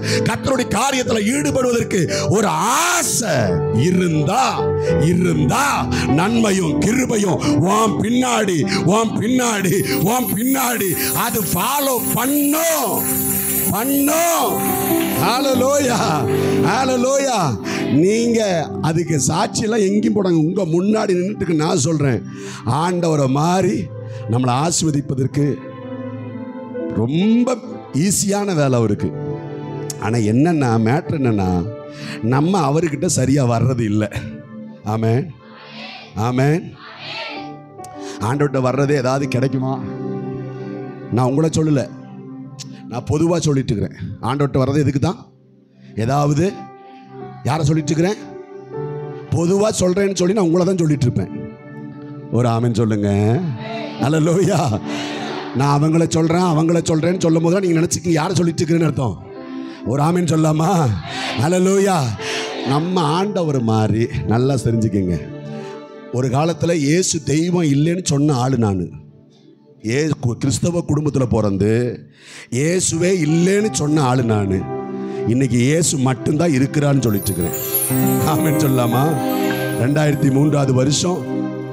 கர்த்தருடைய காரியத்துல ஈடுபடுவதற்கு ஒரு ஆசை இருந்தா இருந்தா நன்மையும் கிருபையும் உன் பின்னாடி உன் பின்னாடி உன் பின்னாடி அது ஃபாலோ பண்ணும் பண்ணும் ஹalleluya ஹalleluya நீங்க அதுக்கு சாட்சியெல்லாம் எங்கேயும் போடாங்க உங்க முன்னாடி நின்றுட்டு நான் சொல்றேன் ஆண்டவரை மாறி நம்மளை ஆசிர்வதிப்பதற்கு ரொம்ப ஈஸியான வேலை அவருக்கு ஆனால் என்னன்னா மேட்ரு என்னன்னா நம்ம அவர்கிட்ட சரியாக வர்றது இல்லை ஆமென் ஆமென் ஆண்டவர்கிட்ட வர்றதே ஏதாவது கிடைக்குமா நான் உங்களை சொல்லலை நான் பொதுவாக சொல்லிட்டு இருக்கிறேன் ஆண்டவர்கிட்ட வர்றது எதுக்கு தான் ஏதாவது யாரை சொல்லிட்டு இருக்கிறேன் பொதுவாக சொல்கிறேன்னு சொல்லி நான் உங்களை தான் சொல்லிட்டு இருப்பேன் ஒரு ஆமென் சொல்லுங்க அல்ல நான் அவங்கள சொல்கிறேன் அவங்கள சொல்கிறேன்னு சொல்லும் போது நீங்கள் நினச்சிக்கிங்க யாரை சொல்லிட்டு இருக்கிறேன்னு அர்த்தம் ஒரு ஆமென் சொல்லாமா அல்ல நம்ம ஆண்டவர் மாதிரி நல்லா தெரிஞ்சுக்கங்க ஒரு காலத்தில் இயேசு தெய்வம் இல்லைன்னு சொன்ன ஆள் நான் ஏ கு- கிறிஸ்தவ குடும்பத்தில் பிறந்து இயேசுவே இல்லைன்னு சொன்ன ஆள் நான் இன்னைக்கு இயேசு மட்டும்தான் இருக்கிறான்னு சொல்லிட்டு இருக்கிறேன் ஆமென் சொல்லலாமா ரெண்டாயிரத்தி மூன்றாவது வருஷம்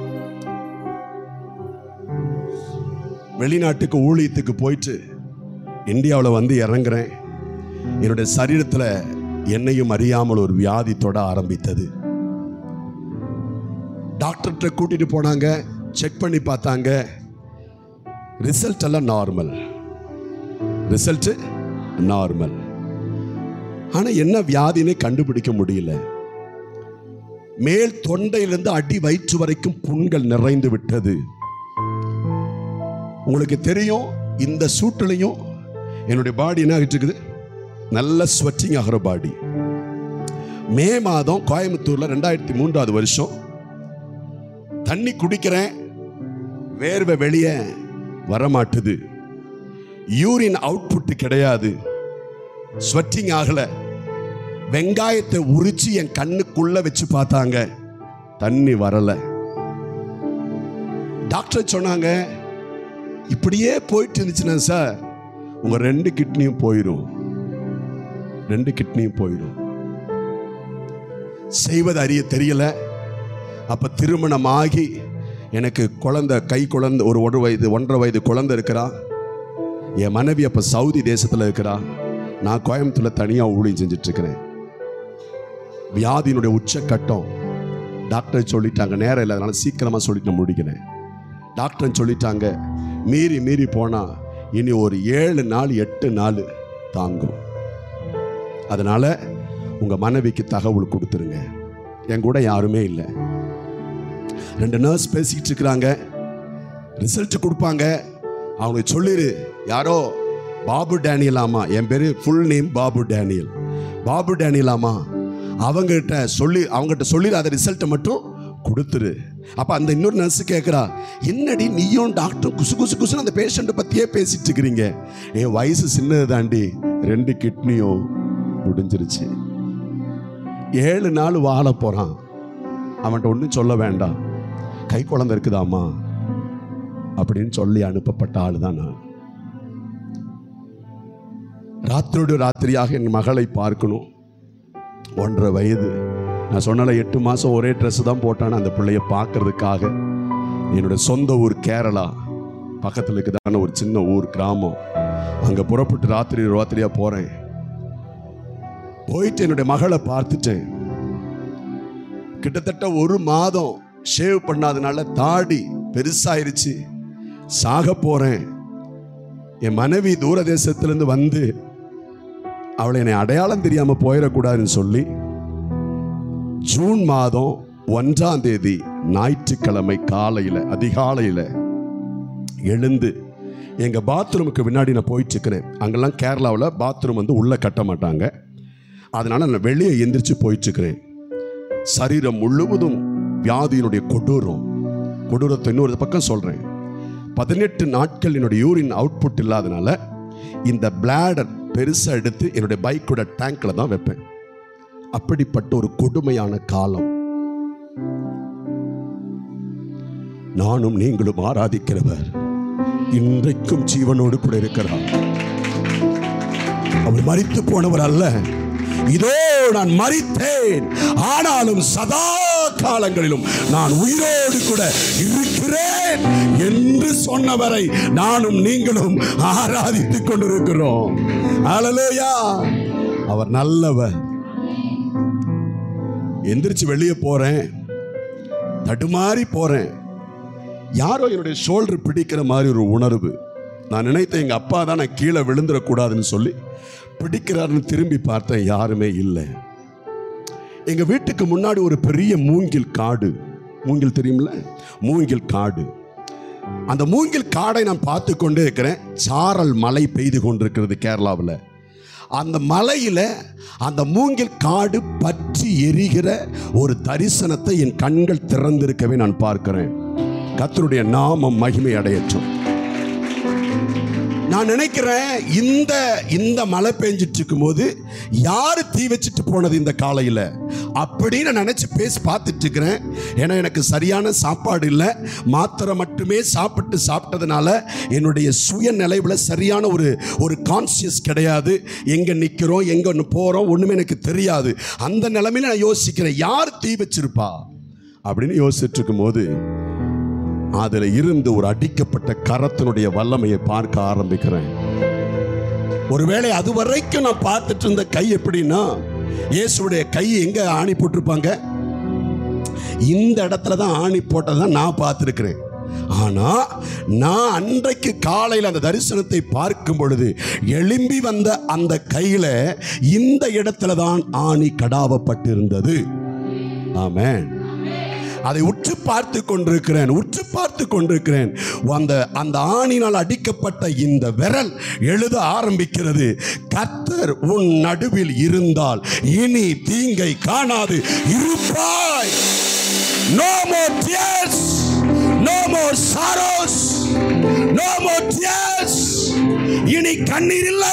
வெளிநாட்டுக்கு ஊழியத்துக்கு போயிட்டு இந்தியாவில் வந்து இறங்குறேன் என்னுடைய சரீரத்தில் என்னையும் அறியாமல் ஒரு வியாதி தொட ஆரம்பித்தது டாக்டர்கிட்ட கூட்டிட்டு போனாங்க செக் பண்ணி பார்த்தாங்க ரிசல்ட் எல்லாம் நார்மல் ரிசல்ட் நார்மல் ஆனால் என்ன வியாதினே கண்டுபிடிக்க முடியல மேல் தொண்டையிலிருந்து அடி வயிற்று வரைக்கும் புண்கள் நிறைந்து விட்டது உங்களுக்கு தெரியும் இந்த சூட்டிலையும் என்னுடைய பாடி என்ன ஆகிட்டு இருக்குது நல்ல ஸ்வெட்டிங் ஆகிற பாடி மே மாதம் கோயம்புத்தூர்ல ரெண்டாயிரத்தி மூன்றாவது வருஷம் தண்ணி குடிக்கிறேன் வேர்வை வெளியே வரமாட்டுது யூரின் அவுட்புட் கிடையாது ஸ்வெட்டிங் ஆகல வெங்காயத்தை உரிச்சு என் கண்ணுக்குள்ள வச்சு பார்த்தாங்க தண்ணி வரல டாக்டர் சொன்னாங்க இப்படியே போயிட்டு இருந்துச்சுன்னா சார் உங்க ரெண்டு கிட்னியும் போயிடும் ரெண்டு கிட்னியும் போயிடும் செய்வது அறிய தெரியல அப்ப திருமணம் ஆகி எனக்கு குழந்தை கை குழந்தை ஒரு ஒரு வயது ஒன்றரை வயது குழந்தை இருக்கிறா என் மனைவி அப்ப சவுதி தேசத்துல இருக்கிறா நான் கோயம்புத்தூர்ல தனியா ஊழியம் செஞ்சுட்டு இருக்கிறேன் வியாதியினுடைய உச்சக்கட்டம் டாக்டர் சொல்லிட்டாங்க நேரம் இல்லை அதனால சீக்கிரமா சொல்லிட்டு நான் முடிக்கிறேன் டாக்டர் சொல்லிட்டாங்க மீறி மீறி போனா இனி ஒரு ஏழு நாள் எட்டு நாள் தாங்கும் அதனால உங்க மனைவிக்கு தகவல் கொடுத்துருங்க என் கூட யாருமே இல்லை ரெண்டு நர்ஸ் பேசிக்கிட்டு இருக்கிறாங்க ரிசல்ட் கொடுப்பாங்க அவங்க சொல்லிரு யாரோ பாபு டேனியலாமா என் பேரு ஃபுல் நேம் பாபு டேனியல் பாபு டேனியலாமா அவங்ககிட்ட சொல்லி அவங்ககிட்ட சொல்லி அதை ரிசல்ட்டை மட்டும் கொடுத்துரு அப்ப அந்த இன்னொரு நர்ஸ் கேட்குறா என்னடி நீயும் டாக்டர் குசு குசு குசுன்னு அந்த பேஷண்ட்டை பத்தியே பேசிட்டு இருக்கிறீங்க என் வயசு சின்னது தாண்டி ரெண்டு கிட்னியும் முடிஞ்சிருச்சு ஏழு நாள் வாழ போறான் அவன்கிட்ட ஒன்றும் சொல்ல வேண்டாம் கை குழந்தை இருக்குதாம்மா அப்படின்னு சொல்லி அனுப்பப்பட்ட ஆள் தான் நான் ராத்திரோடு ராத்திரியாக என் மகளை பார்க்கணும் ஒன்றரை வயது நான் சொன்னல எட்டு மாதம் ஒரே ட்ரெஸ் தான் போட்டான் அந்த பிள்ளைய பார்க்கறதுக்காக என்னோட சொந்த ஊர் கேரளா பக்கத்தில் இருக்குதான ஒரு சின்ன ஊர் கிராமம் அங்கே புறப்பட்டு ராத்திரி ராத்திரியாக போகிறேன் போயிட்டு என்னுடைய மகளை பார்த்துட்டேன் கிட்டத்தட்ட ஒரு மாதம் ஷேவ் பண்ணாதனால தாடி பெருசாயிருச்சு சாக போறேன் என் மனைவி தூர தேசத்திலிருந்து வந்து அவளை என்னை அடையாளம் தெரியாம போயிடக்கூடாதுன்னு சொல்லி ஜூன் மாதம் ஒன்றாம் தேதி ஞாயிற்றுக்கிழமை காலையில அதிகாலையில எழுந்து எங்க பாத்ரூமுக்கு முன்னாடி நான் போயிட்டு இருக்கிறேன் அங்கெல்லாம் கேரளாவில் பாத்ரூம் வந்து உள்ள கட்ட மாட்டாங்க அதனால நான் வெளியே எந்திரிச்சு போயிட்டு இருக்கிறேன் சரீரம் முழுவதும் வியாதியினுடைய கொடூரம் கொடூரத்தை இன்னொரு பக்கம் சொல்றேன் பதினெட்டு நாட்கள் என்னுடைய யூரின் அவுட்புட் இல்லாதனால இந்த பிளாடர் பெருசா எடுத்து என்னுடைய பைக்கோட டேங்க்ல தான் வைப்பேன் அப்படிப்பட்ட ஒரு கொடுமையான காலம் நானும் நீங்களும் ஆராதிக்கிறவர் இன்றைக்கும் ஜீவனோடு கூட இருக்கிறார் அவர் மரித்து போனவர் அல்ல இதோ நான் மரித்தேன் ஆனாலும் சதா காலங்களிலும் நான் உயிரோடு கூட இருக்கிறேன் என்று சொன்னவரை நானும் நீங்களும் ஆராதித்துக் கொண்டிருக்கிறோம் ஹalleluya அவர் நல்லவர் எந்திரிச்சு வெளியே போறேன் தடுமாறி போறேன் யாரோ என்னுடைய ஷோல்டர் பிடிக்கிற மாதிரி ஒரு உணர்வு நான் நினைத்தேன் எங்க அப்பா தான் நான் கீழே விழுந்துடக்கூடாதுன்னு சொல்லி பிடிக்கிறாருன்னு திரும்பி பார்த்தேன் யாருமே இல்லை எங்க வீட்டுக்கு முன்னாடி ஒரு பெரிய மூங்கில் காடு மூங்கில் தெரியும்ல மூங்கில் காடு அந்த மூங்கில் காடை நான் பார்த்து கொண்டே இருக்கிறேன் சாரல் மழை பெய்து கொண்டிருக்கிறது கேரளாவில் அந்த மலையில அந்த மூங்கில் காடு பற்றி எரிகிற ஒரு தரிசனத்தை என் கண்கள் திறந்திருக்கவே நான் பார்க்கிறேன் கர்த்தருடைய நாமம் மகிமை அடையற்றும் நான் நினைக்கிறேன் இந்த இந்த மழை பெஞ்சிட்டு இருக்கும்போது யாரு தீ வச்சுட்டு போனது இந்த காலையில் அப்படின்னு நான் நினைச்சு பேசி பார்த்துட்டு இருக்கிறேன் ஏன்னா எனக்கு சரியான சாப்பாடு இல்லை மாத்திரை மட்டுமே சாப்பிட்டு சாப்பிட்டதுனால என்னுடைய சுய நிலைவில் சரியான ஒரு ஒரு கான்சியஸ் கிடையாது எங்கே நிற்கிறோம் எங்கே ஒன்று போகிறோம் ஒன்றுமே எனக்கு தெரியாது அந்த நிலைமையில நான் யோசிக்கிறேன் யார் தீ வச்சிருப்பா அப்படின்னு யோசிச்சுட்டு இருக்கும்போது அதில் இருந்து ஒரு அடிக்கப்பட்ட கரத்தினுடைய வல்லமையை பார்க்க ஆரம்பிக்கிறேன் ஒருவேளை அது வரைக்கும் நான் பார்த்துட்டு இருந்த கை எப்படின்னா இயேசுடைய கை எங்க ஆணி போட்டிருப்பாங்க இந்த இடத்துல தான் ஆணி போட்டதை நான் பார்த்துருக்கிறேன் ஆனா நான் அன்றைக்கு காலையில் அந்த தரிசனத்தை பார்க்கும் பொழுது எழும்பி வந்த அந்த கையில இந்த இடத்துல தான் ஆணி கடாவப்பட்டிருந்தது ஆமென் அதை உற்று பார்த்து கொண்டிருக்கிறேன் உற்று பார்த்து கொண்டிருக்கிறேன் அந்த அந்த ஆணினால் அடிக்கப்பட்ட இந்த விரல் எழுத ஆரம்பிக்கிறது கர்த்தர் உன் நடுவில் இருந்தால் இனி தீங்கை காணாது இருப்பாய் No more tears. No more sorrows. No more tears. இனி கண்ணீர் இல்லை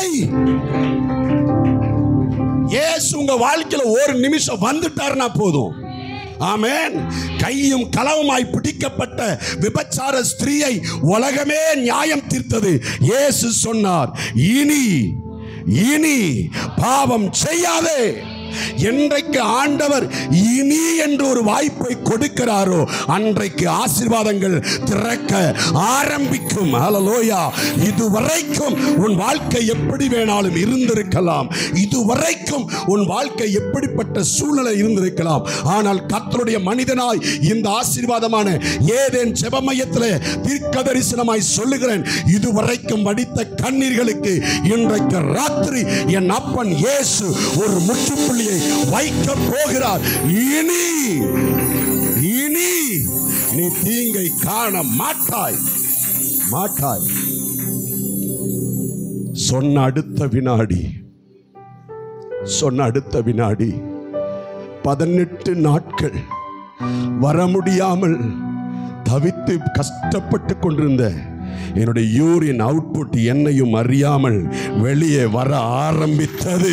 இயேசு உங்க வாழ்க்கையில ஒரு நிமிஷம் வந்துட்டாருன்னா போதும் ஆமென் கையும் களவுமாய் பிடிக்கப்பட்ட விபச்சார ஸ்திரீயை உலகமே நியாயம் தீர்த்தது இயேசு சொன்னார் இனி இனி பாவம் செய்யாதே என்றைக்கு ஆண்டவர் இனி என்று ஒரு வாய்ப்பை கொடுக்கிறாரோ அன்றைக்கு ஆசீர்வாதங்கள் திறக்க ஆரம்பிக்கும் ஹalleluya இதுவரைக்கும் உன் வாழ்க்கை எப்படி வேணாலும் இருந்திருக்கலாம் இதுவரைக்கும் உன் வாழ்க்கை எப்படிப்பட்ட சூழ்நிலை இருந்திருக்கலாம் ஆனால் கர்த்தருடைய மனிதனாய் இந்த ஆசீர்வாதமான ஏதேன் ஜெபமயத்திலே தீர்க்க தரிசனமாய் சொல்லுகிறேன் இதுவரைக்கும் வடித்த கண்ணீர்களுக்கு இன்றைக்கு ராத்திரி என் அப்பன் இயேசு ஒரு முற்றுப்புள்ளியை வைக்க போகிறார் இனி இனி நீ தீங்கை காண மாட்டாய் மாட்டாய் சொன்ன அடுத்த வினாடி சொன்ன அடுத்த வினாடி பதினெட்டு நாட்கள் வர முடியாமல் தவித்து கஷ்டப்பட்டு கொண்டிருந்த என்னுடைய யூரின் அவுட்புட் என்னையும் அறியாமல் வெளியே வர ஆரம்பித்தது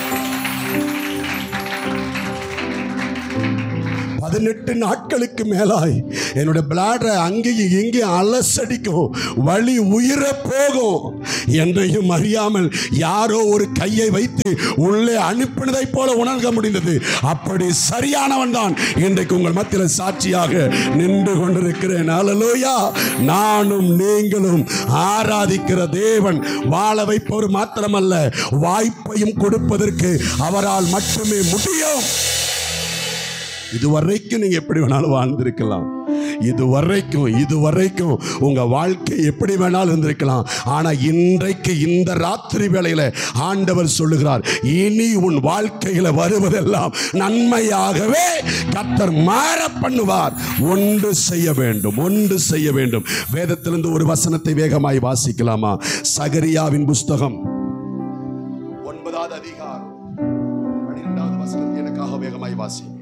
பதினெட்டு நாட்களுக்கு மேலாய் என்னோட பிளாடரை அங்கேயும் இங்கேயும் அலசடிக்கும் வலி உயிர போகும் என்றையும் அறியாமல் யாரோ ஒரு கையை வைத்து உள்ளே அனுப்பினதை போல உணர்க முடிந்தது அப்படி சரியானவன் தான் இன்றைக்கு உங்கள் மத்தியில் சாட்சியாக நின்று கொண்டிருக்கிறேன் அலலோயா நானும் நீங்களும் ஆராதிக்கிற தேவன் வாழ வைப்பவர் மாத்திரமல்ல வாய்ப்பையும் கொடுப்பதற்கு அவரால் மட்டுமே முடியும் இதுவரைக்கும் நீங்க எப்படி வேணாலும் வாழ்ந்திருக்கலாம் இதுவரைக்கும் இதுவரைக்கும் உங்க வாழ்க்கை எப்படி வேணாலும் இருந்திருக்கலாம் ஆனா இன்றைக்கு இந்த ராத்திரி வேளையில ஆண்டவர் சொல்லுகிறார் இனி உன் வாழ்க்கையில வருவதெல்லாம் நன்மையாகவே கத்தர் மாற பண்ணுவார் ஒன்று செய்ய வேண்டும் ஒன்று செய்ய வேண்டும் வேதத்திலிருந்து ஒரு வசனத்தை வேகமாய் வாசிக்கலாமா சகரியாவின் புஸ்தகம் ஒன்பதாவது அதிகாரம் பன்னிரெண்டாவது வசனம் எனக்காக வேகமாய் வாசி